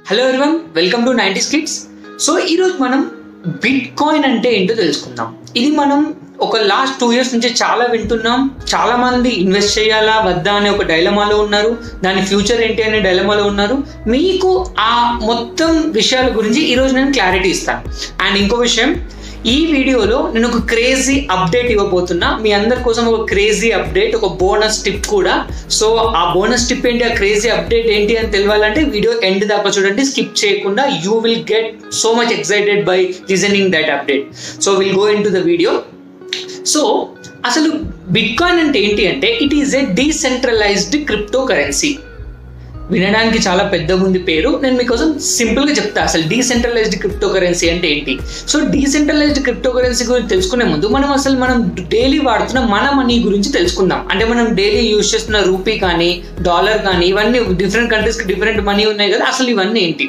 hello everyone welcome to nineties kids so ఈరోజు మనం bit bitcoin అంటే ఏంటో తెలుసుకుందాం ఇది మనం ఒక లాస్ట్ టూ ఇయర్స్ నుంచి చాలా వింటున్నాం చాలా మంది ఇన్వెస్ట్ చేయాలా వద్దా అనే ఒక డైలమాలో ఉన్నారు దాని ఫ్యూచర్ ఏంటి అనే డైలమాలో ఉన్నారు మీకు ఆ మొత్తం విషయాల గురించి ఈరోజు నేను క్లారిటీ ఇస్తాను అండ్ ఇంకో విషయం ఈ వీడియోలో నేను ఒక క్రేజీ అప్డేట్ ఇవ్వబోతున్నా మీ అందరి కోసం ఒక క్రేజీ అప్డేట్ ఒక బోనస్ టిప్ కూడా సో ఆ బోనస్ టిప్ ఏంటి ఆ క్రేజీ అప్డేట్ ఏంటి అని తెలియాలంటే వీడియో ఎండ్ దాకా చూడండి స్కిప్ చేయకుండా you will get so much excited by listening that update so will go into the video so అసలు బిట్ కాయిన్ అంటే ఏంటి అంటే it is a decentralised cryptocurrency వినడానికి చాలా పెద్దగా ఉంది పేరు నేను మీకోసం సింపుల్గా చెప్తా అసలు డీసెంట్రలైజ్డ్ క్రిప్టో కరెన్సీ అంటే ఏంటి సో డీసెంట్రలైజ్డ్ క్రిప్టో కరెన్సీ గురించి తెలుసుకునే ముందు మనం అసలు మనం డైలీ వాడుతున్న మన మనీ గురించి తెలుసుకుందాం అంటే మనం డైలీ యూజ్ చేస్తున్న రూపీ కానీ డాలర్ కానీ ఇవన్నీ డిఫరెంట్ కంట్రీస్కి డిఫరెంట్ మనీ ఉన్నాయి కదా అసలు ఇవన్నీ ఏంటి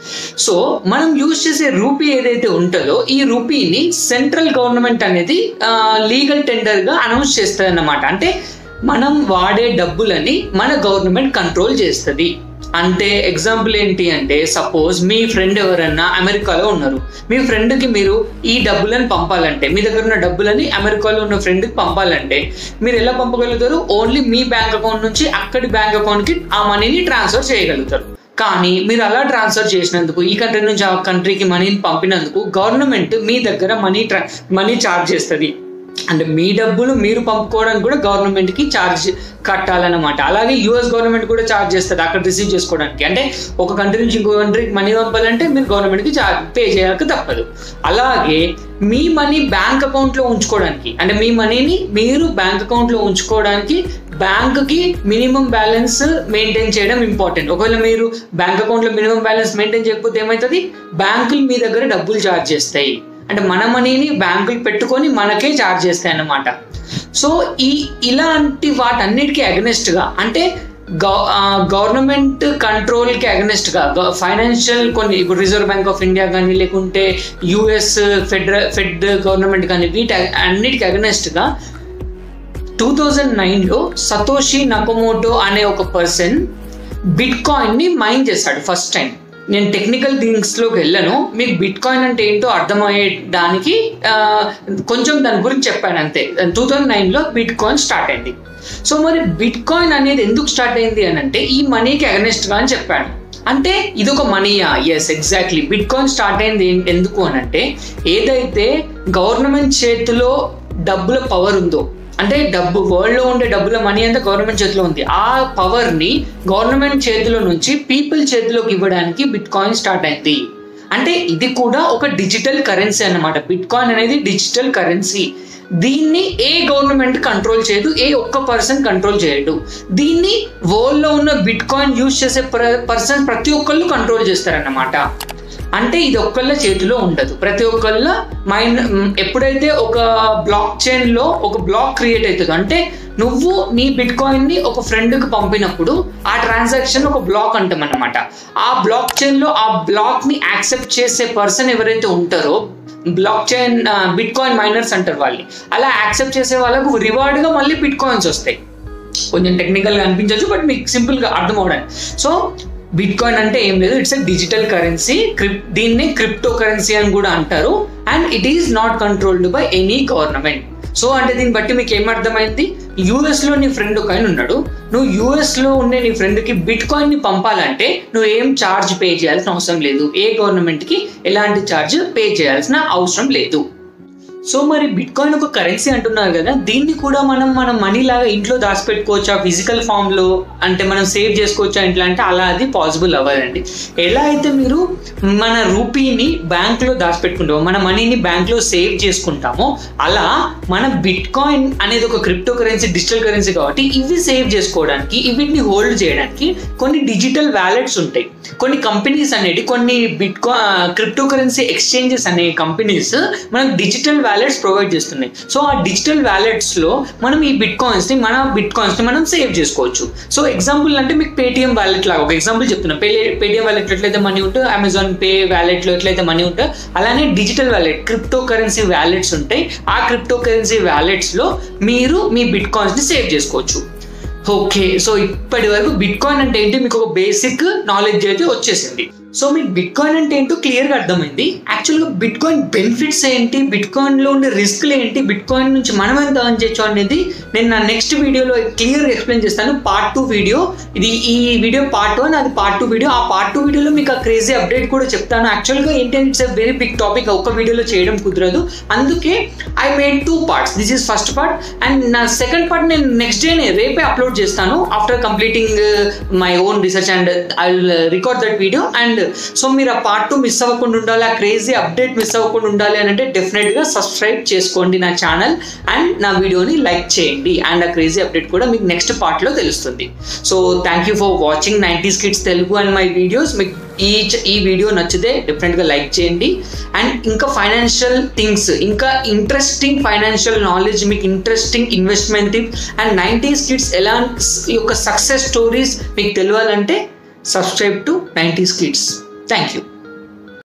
సో మనం యూజ్ చేసే రూపీ ఏదైతే ఉంటుందో ఈ రూపీని సెంట్రల్ గవర్నమెంట్ అనేది లీగల్ టెండర్గా అనౌన్స్ చేస్తుంది అన్నమాట అంటే మనం వాడే డబ్బులని మన గవర్నమెంట్ కంట్రోల్ చేస్తుంది అంటే ఎగ్జాంపుల్ ఏంటి అంటే సపోజ్ మీ ఫ్రెండ్ ఎవరన్నా అమెరికాలో ఉన్నారు మీ ఫ్రెండ్కి మీరు ఈ డబ్బులను పంపాలంటే మీ దగ్గర ఉన్న డబ్బులని అమెరికాలో ఉన్న ఫ్రెండ్కి పంపాలంటే మీరు ఎలా పంపగలుగుతారు ఓన్లీ మీ బ్యాంక్ అకౌంట్ నుంచి అక్కడి బ్యాంక్ అకౌంట్కి ఆ మనీని ట్రాన్స్ఫర్ చేయగలుగుతారు కానీ మీరు అలా ట్రాన్స్ఫర్ చేసినందుకు ఈ కంట్రీ నుంచి ఆ కంట్రీకి మనీని పంపినందుకు గవర్నమెంట్ మీ దగ్గర మనీ ట్రా మనీ ఛార్జ్ చేస్తుంది అంటే మీ డబ్బులు మీరు పంపుకోవడానికి కూడా గవర్నమెంట్కి ఛార్జ్ కట్టాలన్నమాట అలాగే యూఎస్ గవర్నమెంట్ కూడా ఛార్జ్ చేస్తుంది అక్కడ రిసీవ్ చేసుకోవడానికి అంటే ఒక కంట్రీ నుంచి ఇంకో కంట్రీకి మనీ పంపాలంటే మీరు గవర్నమెంట్కి ఛార్జ్ పే చేయక తప్పదు అలాగే మీ మనీ బ్యాంక్ అకౌంట్లో ఉంచుకోవడానికి అంటే మీ మనీని మీరు బ్యాంక్ అకౌంట్లో ఉంచుకోవడానికి బ్యాంక్కి మినిమం బ్యాలెన్స్ మెయింటైన్ చేయడం ఇంపార్టెంట్ ఒకవేళ మీరు బ్యాంక్ అకౌంట్లో మినిమం బ్యాలెన్స్ మెయింటైన్ చేయకపోతే ఏమవుతుంది బ్యాంకులు మీ దగ్గర డబ్బులు ఛార్జ్ చేస్తాయి అంటే మన మనీని బ్యాంకులు పెట్టుకొని మనకే ఛార్జ్ చేస్తాయి అన్నమాట సో ఈ ఇలాంటి వాటన్నిటికీ అగనెస్ట్గా అంటే గవర్నమెంట్ కంట్రోల్కి అగనెస్ట్గా ఫైనాన్షియల్ కొన్ని ఇప్పుడు రిజర్వ్ బ్యాంక్ ఆఫ్ ఇండియా కానీ లేకుంటే యుఎస్ ఫెడరల్ ఫెడ్ గవర్నమెంట్ కానీ వీటి అన్నిటికీ అగనెస్ట్గా టూ థౌజండ్ నైన్లో సతోషి నకోమోటో అనే ఒక పర్సన్ బిట్ కాయిన్ని మైన్ చేశాడు ఫస్ట్ టైం నేను టెక్నికల్ థింగ్స్లోకి వెళ్ళను మీకు బిట్ కాయిన్ అంటే ఏంటో అర్థమయ్యేదానికి కొంచెం దాని గురించి చెప్పాను అంతే టూ థౌజండ్ నైన్లో బిట్ కాయిన్ స్టార్ట్ అయింది సో మరి బిట్ కాయిన్ అనేది ఎందుకు స్టార్ట్ అయింది అని అంటే ఈ మనీకి అగనెస్ట్గా అని చెప్పాను అంటే ఇది ఒక మనీయా yes exactly bitcoin start అయింది ఎందుకు అని అంటే ఏదైతే గవర్నమెంట్ చేతిలో డబ్బుల పవర్ ఉందో అంటే డబ్బు వరల్డ్లో ఉండే డబ్బుల మనీ అంతా గవర్నమెంట్ చేతిలో ఉంది ఆ పవర్ని గవర్నమెంట్ చేతిలో నుంచి పీపుల్ చేతిలోకి ఇవ్వడానికి బిట్ కాయిన్ స్టార్ట్ అయింది అంటే ఇది కూడా ఒక డిజిటల్ కరెన్సీ అన్నమాట బిట్ కాయిన్ అనేది డిజిటల్ కరెన్సీ దీన్ని ఏ గవర్నమెంట్ కంట్రోల్ చేయదు ఏ ఒక్క పర్సన్ కంట్రోల్ చేయడు దీన్ని వరల్డ్లో ఉన్న బిట్ కాయిన్ యూజ్ చేసే పర్సన్ ప్రతి ఒక్కళ్ళు కంట్రోల్ చేస్తారన్నమాట అంటే ఇది ఒక్కళ్ళ చేతిలో ఉండదు ప్రతి ఒక్కళ్ళ మైండ్ ఎప్పుడైతే ఒక బ్లాక్ చైన్లో ఒక బ్లాక్ క్రియేట్ అవుతుందో అంటే నువ్వు నీ బిట్ కాయిన్ని ఒక ఫ్రెండ్కి పంపినప్పుడు ఆ ట్రాన్సాక్షన్ ఒక బ్లాక్ అంటాం అనమాట ఆ బ్లాక్ చైన్లో ఆ బ్లాక్ని యాక్సెప్ట్ చేసే పర్సన్ ఎవరైతే ఉంటారో blockchain bitcoin miners అంటారు వాళ్ళని అలా యాక్సెప్ట్ చేసే వాళ్ళకు రివార్డ్గా మళ్ళీ బిట్ కాయిన్స్ వస్తాయి కొంచెం టెక్నికల్గా అనిపించవచ్చు బట్ మీకు సింపుల్గా అర్థం అవడానికి సో బిట్ కాయిన్ అంటే ఏం లేదు ఇట్స్ ఎ డిజిటల్ కరెన్సీ క్రిప్ దీన్ని క్రిప్టో కరెన్సీ అని కూడా అంటారు and it is not controlled by any government so అంటే దీన్ని బట్టి మీకు ఏమర్థమైంది యూఎస్లో నీ ఫ్రెండ్ ఒక ఆయన ఉన్నాడు నువ్వు యూఎస్లో ఉండే నీ ఫ్రెండ్కి బిట్ కాయిన్ని పంపాలంటే నువ్వు ఏం ఛార్జ్ పే చేయాల్సిన అవసరం లేదు ఏ గవర్నమెంట్కి ఎలాంటి ఛార్జ్ పే చేయాల్సిన అవసరం లేదు సో మరి బిట్ కాయిన్ ఒక కరెన్సీ అంటున్నారు కదా దీన్ని కూడా మనం మనం మనీ లాగా ఇంట్లో దాచిపెట్టుకోవచ్చా ఫిజికల్ ఫామ్లో అంటే మనం సేవ్ చేసుకోవచ్చా ఇంట్లో అంటే అలా అది పాసిబుల్ అవ్వదండి ఎలా అయితే మీరు మన రూపీని బ్యాంక్లో దాచిపెట్టుకుంటామో మన మనీని బ్యాంక్లో సేవ్ చేసుకుంటామో అలా మన బిట్ కాయిన్ అనేది ఒక క్రిప్టో కరెన్సీ డిజిటల్ కరెన్సీ కాబట్టి ఇవి సేవ్ చేసుకోవడానికి వీటిని హోల్డ్ చేయడానికి కొన్ని డిజిటల్ వ్యాలెట్స్ ఉంటాయి కొన్ని కంపెనీస్ అనేవి కొన్ని బిట్ క్రిప్టో కరెన్సీ ఎక్స్చేంజెస్ అనే కంపెనీస్ మనకు డిజిటల్ వ్యాలెట్స్ ప్రొవైడ్ చేస్తున్నాయి సో ఆ డిజిటల్ వ్యాలెట్స్లో మనం ఈ బిట్ కాయిన్స్ని మన బిట్ కాయిన్స్ని మనం సేవ్ చేసుకోవచ్చు సో ఎగ్జాంపుల్ అంటే మీకు పేటిఎం వ్యాలెట్ లాగా ఒక ఎగ్జాంపుల్ చెప్తున్నా పే పేటిఎం వ్యాలెట్ ఎట్లయితే మనీ ఉంటుందో అమెజాన్ పే వ్యాలెట్లో ఎట్లయితే మనీ ఉంటుందో అలానే digital wallet cryptocurrency wallets ఉంటాయి ఆ క్రిప్టో కరెన్సీ వ్యాలెట్స్లో మీరు మీ బిట్ కాయిన్స్ని సేవ్ చేసుకోవచ్చు ఓకే సో ఇప్పటి వరకు బిట్ కాయిన్ అంటే ఏంటి మీకు ఒక బేసిక్ నాలెడ్జ్ అయితే వచ్చేసింది సో మీకు బిట్ కాయిన్ అంటే ఏంటో క్లియర్గా అర్థమైంది యాక్చువల్గా బిట్ కాయిన్ బెనిఫిట్స్ ఏంటి బిట్ కాయిన్లో ఉండే రిస్క్లు ఏంటి బిట్ కాయిన్ నుంచి మనం ఎంత అర్న్ చేయొచ్చు అనేది నేను నా నెక్స్ట్ వీడియోలో క్లియర్గా ఎక్స్ప్లెయిన్ చేస్తాను పార్ట్ టూ వీడియో ఇది ఈ వీడియో పార్ట్ వన్ అది పార్ట్ టూ వీడియో ఆ పార్ట్ టూ వీడియోలో మీకు ఆ క్రేజీ అప్డేట్ కూడా చెప్తాను యాక్చువల్గా ఏంటంటే it's a very big topic ఒక వీడియోలో చేయడం కుదరదు అందుకే I made two parts this is first part and నా సెకండ్ పార్ట్ నేను నెక్స్ట్ డేనే రేపే అప్లోడ్ చేస్తాను after completing my own research and I will record that video and so మీరు ఆ పార్ట్ టూ మిస్ అవ్వకుండా ఉండాలి ఆ క్రేజీ అప్డేట్ మిస్ అవ్వకుండా ఉండాలి అని అంటే డెఫినెట్గా సబ్స్క్రైబ్ చేసుకోండి నా ఛానల్ అండ్ నా వీడియోని లైక్ చేయండి అండ్ ఆ క్రేజీ అప్డేట్ కూడా మీకు నెక్స్ట్ పార్ట్లో తెలుస్తుంది so thank you for watching nineties kids Telugu and my videos మీకు ఈ ఈ వీడియో నచ్చితే డెఫినెట్గా లైక్ చేయండి అండ్ ఇంకా ఫైనాన్షియల్ థింగ్స్ ఇంకా ఇంట్రెస్టింగ్ ఫైనాన్షియల్ నాలెడ్జ్ మీకు interesting investment tips and nineties kids ఎలా యొక్క సక్సెస్ స్టోరీస్ మీకు తెలియాలంటే subscribe to nineties kids thank you